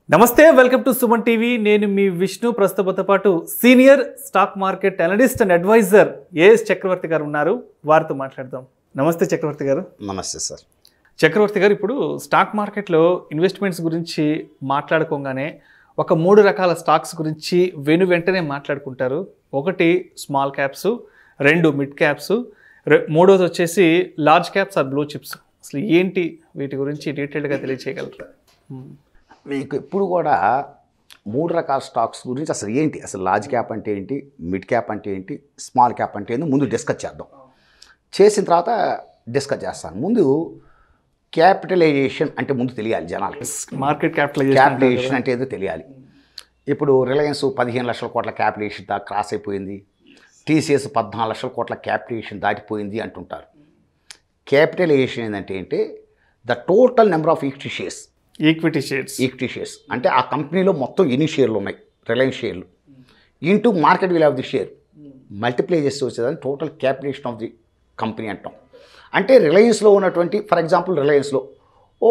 నమస్తే welcome to Suman TV నేను మీ విష్ణు ప్రస్తుతంతో పాటు senior stock market analyst and advisor A S Chakravarthi garu ఉన్నారు వారితో మాట్లాడదాం నమస్తే చక్రవర్తి గారు నమస్తే సార్ చక్రవర్తి గారు ఇప్పుడు స్టాక్ మార్కెట్లో ఇన్వెస్ట్మెంట్స్ గురించి మాట్లాడుకోగానే ఒక మూడు రకాల స్టాక్స్ గురించి వెను వెంటనే మాట్లాడుకుంటారు ఒకటి స్మాల్ క్యాప్స్ రెండు మిడ్ క్యాప్స్ రె- మూడోది వచ్చేసి large caps or blue chips అసలు ఏంటి వీటి గురించి డీటెయిల్గా తెలియచేయగలరు మ్మ్. మీకు ఎప్పుడు కూడా మూడు రకాల స్టాక్స్ గురించి అసలు ఏంటి అసలు లార్జ్ క్యాప్ అంటే ఏంటి మిడ్ క్యాప్ అంటే ఏంటి స్మాల్ క్యాప్ అంటే ఏంటి ముందు డిస్కస్ చేద్దాం చేసిన తర్వాత డిస్కస్ చేస్తాను ముందు క్యాపిటలైజేషన్ అంటే ముందు తెలియాలి జనాలకి మార్కెట్ క్యాపిటలైజేషన్ క్యాపిటలైజేషన్ అంటే ఏదో తెలియాలి ఇప్పుడు రిలయన్స్ పదిహేను లక్షల కోట్ల క్యాపిటలైజేషన్ దా క్రాస్ అయిపోయింది టీసీఎస్ పద్నాలుగు లక్షల కోట్ల క్యాపిటలైజేషన్ దాటిపోయింది అంటుంటారు క్యాపిటలైజేషన్ ఏంటంటే ఏంటి the total number of equity shares equity shares equity shares అంటే ఆ కంపెనీలో మొత్తం ఎన్ని షేర్లు ఉన్నాయి రిలయన్స్ షేర్లు into market value of the share multiply చేస్తే వచ్చేదాన్ని total capitation of the company అంటాం అంటే రిలయన్స్లో ఉన్నటువంటి ఫర్ ఎగ్జాంపుల్ రిలయన్స్లో ఓ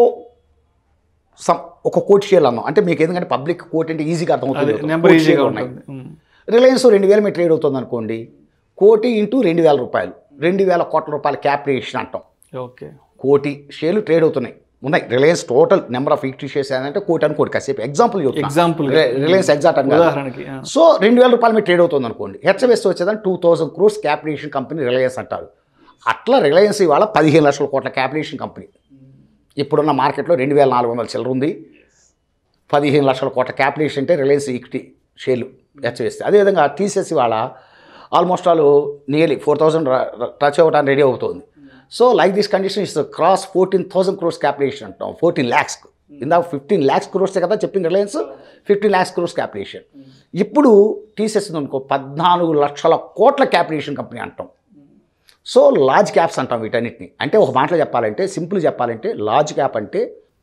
సమ్ ఒక కోటి షేర్లు అన్నాం అంటే మీకు ఎందుకంటే పబ్లిక్ కోటి అంటే ఈజీగా అదే అర్థమవుతుంది నెంబర్ కోటి ఈజీగా షేర్లు ఉన్నాయి ఉంటుంది మ్మ్. రిలయన్స్ రెండు వేల మీద ట్రేడ్ అవుతుంది అనుకోండి కోటి ఇంటూ రెండు వేల రూపాయలు రెండు వేల కోట్ల రూపాయల క్యాపిటేషన్ అంటాం ఓకే కోటి షేర్లు ట్రేడ్ అవుతున్నాయి ఉన్నాయి Reliance total number of equity shares అంటే కోటి అని కోటి కాసేపు ఎగ్జాంపుల్ Example. రిలయన్స్ ఎగ్జాక్ట్ అని కాదు. ఉదాహరణకి ఆ. సో రెండు వేల రూపాయల మీద ట్రేడ్ అవుతుంది అనుకోండి హెచ్ఎఫ్ఎస్ వచ్చేదాన్ని two thousand crores capitation company Reliance అంటారు అట్లా రిలయన్స్ ఇవాళ పదిహేను లక్షల కోట్ల క్యాపిటేషన్ కంపెనీ ఇప్పుడున్న మార్కెట్లో రెండు వేల నాలుగు వందల చిల్లర ఉంది పదిహేను లక్షల కోట్ల క్యాపిటేషన్ అంటే రిలయన్స్ ఈక్విటీ షేర్లు హెచ్ఎఫ్ఎస్ అదేవిధంగా టీసీఎస్ ఇవాళ almost all nearly four thousand touch అవ్వడానికి రెడీ అవుతుంది so like this condition is cross fourteen thousand crores capitation అంటాం ఫోర్టీన్ ల్యాక్స్ ఇందాక ఫిఫ్టీన్ ల్యాక్స్ క్రోర్సే కదా చెప్పింది Reliance fifteen lakhs crores capitation ఇప్పుడు టీసీఎస్ అనుకో పద్నాలుగు లక్షల కోట్ల క్యాపిటేషన్ కంపెనీ అంటాం సో లార్జ్ క్యాప్స్ అంటాం వీటన్నిటిని అంటే ఒక మాటలో చెప్పాలంటే సింపుల్ చెప్పాలంటే లార్జ్ క్యాప్ అంటే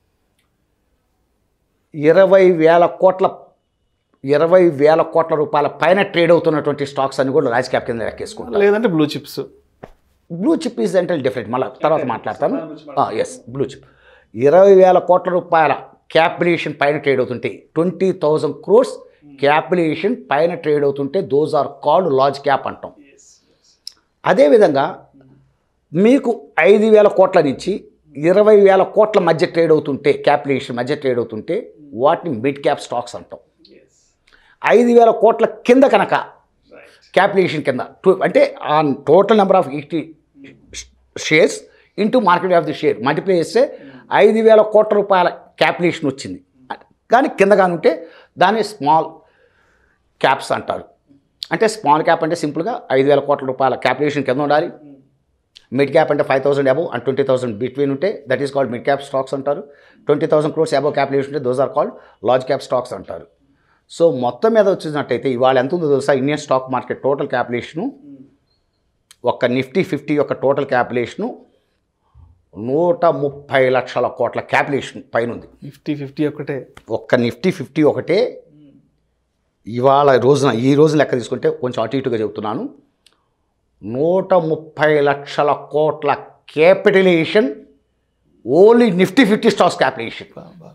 ఇరవై వేల కోట్ల ఇరవై వేల కోట్ల రూపాయల పైన ట్రేడ్ అవుతున్నటువంటి స్టాక్స్ అన్ని కూడా లార్జ్ క్యాప్ కింద లెక్కేసుకుంటాం లేదంటే blue chips blue chip is అంటే డిఫరెంట్ మళ్ళీ తర్వాత మాట్లాడతాను ఎస్ బ్లూ చిప్ ఇరవై వేల కోట్ల రూపాయల క్యాపిటేషన్ పైన ట్రేడ్ అవుతుంటే ట్వంటీ థౌజండ్ క్రోర్స్ క్యాపిటేషన్ పైన ట్రేడ్ అవుతుంటే those are called large cap అంటాం అదేవిధంగా మీకు ఐదు వేల కోట్ల నుంచి ఇరవై వేల కోట్ల మధ్య ట్రేడ్ అవుతుంటే క్యాపిటేషన్ మధ్య ట్రేడ్ అవుతుంటే వాటిని మిడ్ క్యాప్ స్టాక్స్ అంటాం ఐదు వేల కోట్ల కింద కనుక క్యాపిటేషన్ కింద టు- అంటే ఆ total number of equity shares into market of the share multiply చేస్తే ఐదు వేల కోట్ల రూపాయల క్యాపిటేషన్ వచ్చింది కానీ కింద కానీ ఉంటే దాన్ని స్మాల్ క్యాప్స్ అంటారు అంటే స్మాల్ క్యాప్ అంటే సింపుల్గా ఐదు వేల కోట్ల రూపాయల క్యాపిటేషన్ కింద ఉండాలి మిడ్ క్యాప్ అంటే five thousand above and twenty thousand between ఉంటే that is called mid cap stocks అంటారు twenty thousand crores above capitation ఉంటే those are called large cap stocks అంటారు సో మొత్తం మీద వచ్చినట్టయితే ఇవాళ ఎంత ఉందో తెలుసా Indian stock market total capitation ఒక్క నిఫ్టీ ఫిఫ్టీ యొక్క టోటల్ క్యాపిటేషను నూట ముప్పై లక్షల కోట్ల క్యాపిటేషన్ పైన ఉంది ఫిఫ్టీ ఫిఫ్టీ ఒకటే ఒక్క నిఫ్టీ ఫిఫ్టీ ఒకటే ఇవాళ రోజున ఈ రోజున లెక్క తీసుకుంటే కొంచెం అటు ఇటుగా చెబుతున్నాను నూట ముప్పై లక్షల కోట్ల capitalization only Nifty fifty stocks capitalization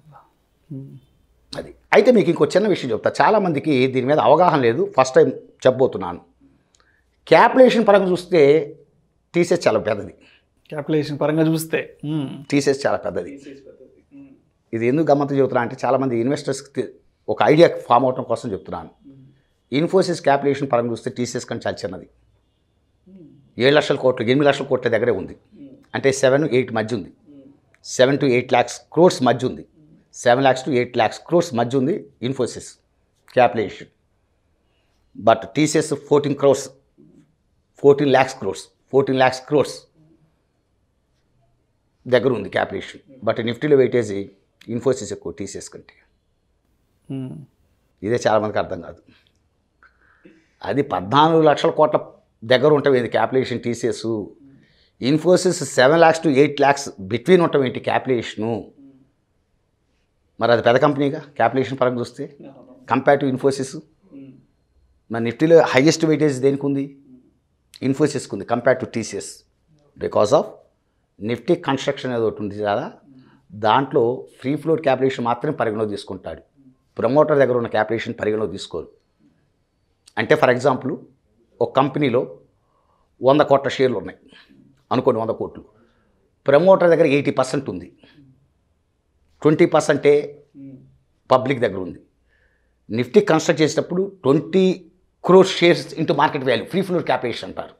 అది అయితే మీకు ఇంకో చిన్న విషయం చెప్తా చాలామందికి దీని మీద అవగాహన లేదు ఫస్ట్ టైం చెప్పబోతున్నాను క్యాపిటలేషన్ పరంగా చూస్తే టీసీఎస్ చాలా పెద్దది క్యాపిటలైజేషన్ పరంగా చూస్తే మ్మ్. టీసీఎస్ చాలా పెద్దది ఇది ఎందుకు గమ్మత్తు చెబుతున్నా అంటే చాలామంది ఇన్వెస్టర్స్కి ఒక ఐడియా ఫామ్ అవడం కోసం చెప్తున్నాను ఇన్ఫోసిస్ క్యాపిటేషన్ పరంగా చూస్తే టీసీఎస్ కంటే చాలా చిన్నది ఏడు లక్షల కోట్లు ఎనిమిది లక్షల కోట్ల దగ్గరే ఉంది అంటే సెవెన్ ఎయిట్ మధ్య ఉంది seven to eight lakhs crores మధ్య ఉంది seven lakhs to eight lakhs crores మధ్య ఉంది Infosys capitation but TCS fourteen crores fourteen lakhs crores fourteen lakhs crores దగ్గర ఉంది క్యాపిటేషన్ బట్ నిఫ్టీలో వెయిటేజ్ ఇన్ఫోసిస్ ఎక్కువ టీసీఎస్ కంటే మ్మ్. ఇదే చాలామందికి అర్థం కాదు అది పద్నాలుగు లక్షల కోట్ల దగ్గర ఉంటాం ఏంటి capitation TCS Infosys seven lakhs to eight lakhs between ఉంటాం ఏంటి క్యాపిటేషను మరి అది పెద్ద కంపెనీగా క్యాపిటేషన్ పరంగా చూస్తే కంపేర్ టు ఇన్ఫోసిస్ మరి నిఫ్టీలో హైయెస్ట్ వెయిటేజ్ దేనికి ఉంది ఇన్ఫోసిస్కి ఉంది compare to TCS because of Nifty construction ఏదో ఒకటి ఉంది కదా దాంట్లో ఫ్రీ ఫ్లోట్ క్యాపిటేషన్ మాత్రమే పరిగణలో తీసుకుంటాడు ప్రమోటర్ దగ్గర ఉన్న క్యాపిటేషన్ పరిగణలో తీసుకోరు అంటే ఫర్ ఎగ్జాంపుల్ ఒక కంపెనీలో వంద కోట్ల షేర్లు ఉన్నాయి అనుకోండి వంద కోట్లు ప్రమోటర్ దగ్గర ఎయిటీ పర్సెంట్ ఉంది ట్వంటీ పర్సెంటే పబ్లిక్ దగ్గర ఉంది నిఫ్టీ కన్స్ట్రక్ట్ చేసేటప్పుడు twenty crore shares into market value free float capitation అంటారు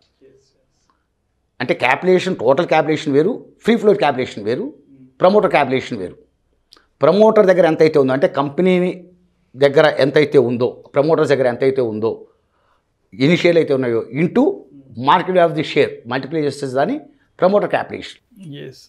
అంటే క్యాపిటేషన్ టోటల్ క్యాపిటేషన్ వేరు ఫ్రీ ఫ్లోర్ క్యాపిటేషన్ వేరు ప్రమోటర్ క్యాపిటేషన్ వేరు ప్రమోటర్ దగ్గర ఎంతైతే ఉందో అంటే కంపెనీని దగ్గర ఎంతైతే ఉందో ప్రమోటర్స్ దగ్గర ఎంతైతే ఉందో ఇనిషియల్ అయితే ఉన్నాయో into market of the share multiply చేస్తే దాన్ని ప్రమోటర్ క్యాపిటేషన్ ఎస్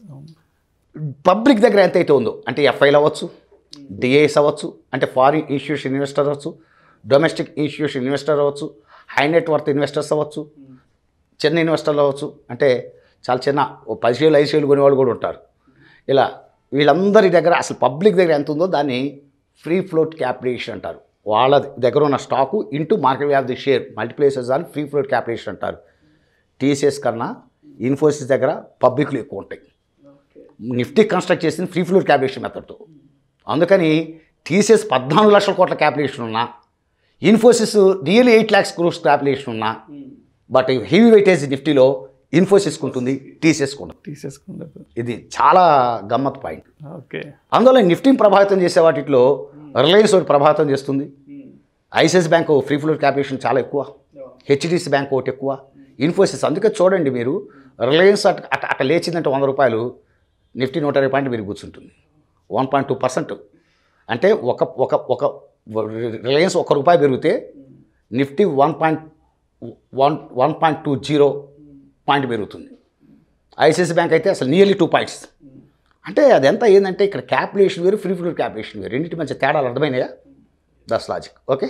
పబ్లిక్ దగ్గర ఎంతైతే ఉందో అంటే ఎఫ్ఐలు అవ్వచ్చు డిఐఎస్ అవ్వచ్చు అంటే ఫారిన్ ఇన్స్టిట్యూషన్ ఇన్వెస్టర్ అవ్వచ్చు డొమెస్టిక్ ఇన్స్టిట్యూషన్ ఇన్వెస్టర్ అవ్వచ్చు హై నెట్వర్త్ ఇన్వెస్టర్స్ అవ్వచ్చు చిన్న ఇన్వెస్టర్లు అవ్వచ్చు అంటే చాలా చిన్న ఓ పది షేర్లు ఐదు షేర్లు కొనేవాళ్ళు కూడా ఉంటారు ఇలా వీళ్ళందరి దగ్గర అసలు పబ్లిక్ దగ్గర ఎంత ఉందో దాన్ని ఫ్రీ ఫ్లోట్ క్యాపిటేషన్ అంటారు వాళ్ళ దగ్గర ఉన్న stock into market value the share multiplies దాన్ని ఫ్రీ ఫ్లోట్ క్యాపిటేషన్ అంటారు టీసీఎస్ కన్నా ఇన్ఫోసిస్ దగ్గర పబ్లిక్లు ఎక్కువ ఉంటాయి నిఫ్టీ కన్స్ట్రక్ట్ చేసింది ఫ్రీ ఫ్లోర్ క్యాపిటేషన్ మెథడ్తో అందుకని టీసీఎస్ పద్నాలుగు లక్షల కోట్ల క్యాపిటేషన్ ఉన్నా Infosys nearly eight lakhs crores capitation ఉన్నా బట్ హెవీ వెయిటేజ్ నిఫ్టీలో ఇన్ఫోసిస్కి ఉంటుంది టీసీఎస్కి ఉండదు తీసేసుకుండదు ఇది చాలా గమ్మత్ పాయింట్ ఓకే అందులో నిఫ్టీని ప్రభావితం చేసే వాటిలో రిలయన్స్ ఒకటి ప్రభావితం చేస్తుంది ICICI bank free float capitation చాలా ఎక్కువ హెచ్డిసి బ్యాంక్ ఒకటి ఎక్కువ ఇన్ఫోసిస్ అందుకే చూడండి మీరు రిలయన్స్ అట్ అట్ అట్ట లేచిందంటే వంద రూపాయలు నిఫ్టీ నూట ఇరవై పాయింట్ మీరు కూర్చుంటుంది వన్ పాయింట్ టూ పర్సెంట్ అంటే ఒక ఒక ఒక రిలయన్స్ ఒక రూపాయి పెరిగితే Nifty one point one one point two zero point పెరుగుతుంది ఐసిఐసి బ్యాంక్ అయితే అసలు నియర్లీ టూ పాయింట్స్ అంటే అదంతా ఏంటంటే ఇక్కడ క్యాపిటేషన్ వేరు ఫ్రీ ఫ్లోర్ క్యాపిటేషన్ వేరు రెండింటి మధ్య తేడాలు అర్థమైనాయా thus logic okay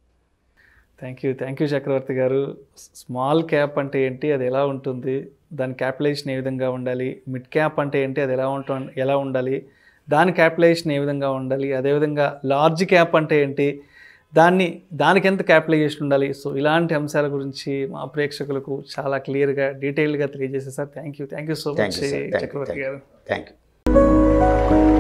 thank you thank you Chakravarthi garu small cap అంటే ఏంటి అది ఎలా ఉంటుంది దాని క్యాపిటలైజేషన్ ఏ విధంగా ఉండాలి మిడ్ క్యాప్ అంటే ఏంటి అది ఎలా ఉంటు ఎలా ఉండాలి దాని క్యాపిటలైజేషన్ ఏ విధంగా ఉండాలి అదేవిధంగా లార్జ్ క్యాప్ అంటే ఏంటి దాన్ని దానికి ఎంత క్యాపిటలైజేషన్ ఉండాలి సో ఇలాంటి అంశాల గురించి మా ప్రేక్షకులకు చాలా క్లియర్గా డీటెయిల్గా తెలియజేశారు sir thank you thank you so thank much you sir thank you Chakravarthi garu thank you